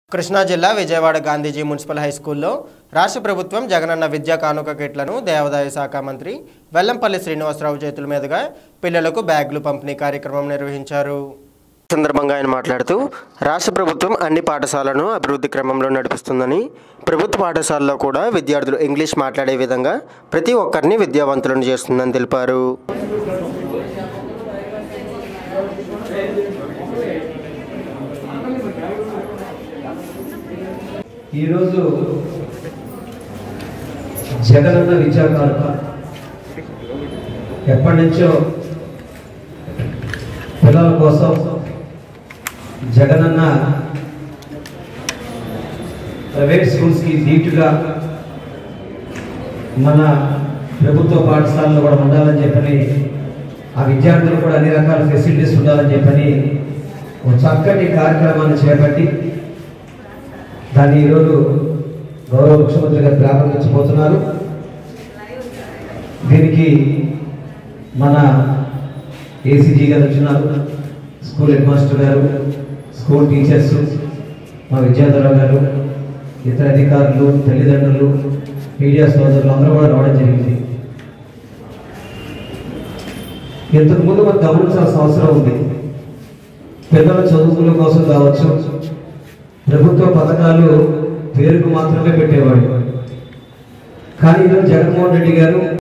కృష్ణా జిల్లా Vijayawada Gandhiji municipal high స్కూల్లో రాష్ట్ర ప్రభుత్వం జగనన్న విద్యా కానుక కిట్లను దేవాదాయ శాఖ మంత్రి వెల్లంపల్లి శ్రీనివాసరావు చేతుల మీదుగా పిల్లలకు బ్యాగులు పంపిణీ కార్యక్రమం నిర్వహించారు ఈ సందర్భంగా ఆయన మాట్లాడుతూ రాష్ట్ర ప్రభుత్వం అన్ని పాఠశాలను అభివృద్ధి క్రమంలో నడిపిస్తుందని ప్రభుత్వ పాఠశాలలో కూడా విద్యార్థులు ఇంగ్లీష్ మాట్లాడే విధంగా ప్రతి ఒక్కరిని విద్యావంతులను చేస్తుందని తెలిపారు ఈరోజు జగనన్న విద్యా కానుక ఎప్పటి నుంచో పిల్లల కోసం జగనన్న ప్రైవేట్ స్కూల్స్కి ధీటుగా మన ప్రభుత్వ పాఠశాలలో కూడా ఉండాలని చెప్పని ఆ విద్యార్థులు కూడా అన్ని రకాల ఫెసిలిటీస్ ఉండాలని చెప్పని ఒక చక్కటి కార్యక్రమాన్ని చేపట్టి దాన్ని ఈరోజు గౌరవ ముఖ్యమంత్రి గారు ప్రారంభించబోతున్నారు దీనికి మన ఏసీజీ గారు వచ్చినారు స్కూల్ హెడ్ మాస్టర్ గారు స్కూల్ టీచర్స్ మా విద్యాధర గారు ఇతర అధికారులు తల్లిదండ్రులు మీడియా సోదరులు అందరూ కూడా రావడం జరిగింది ఇంతకు ముందు మనం గమనించాల్సిన అవసరం ఉంది పిల్లల చదువుల కోసం కావచ్చు ప్రభుత్వ పథకాలు పేరుకు మాత్రమే పెట్టేవాడు కానీ ఈరోజు జగన్మోహన్ రెడ్డి గారు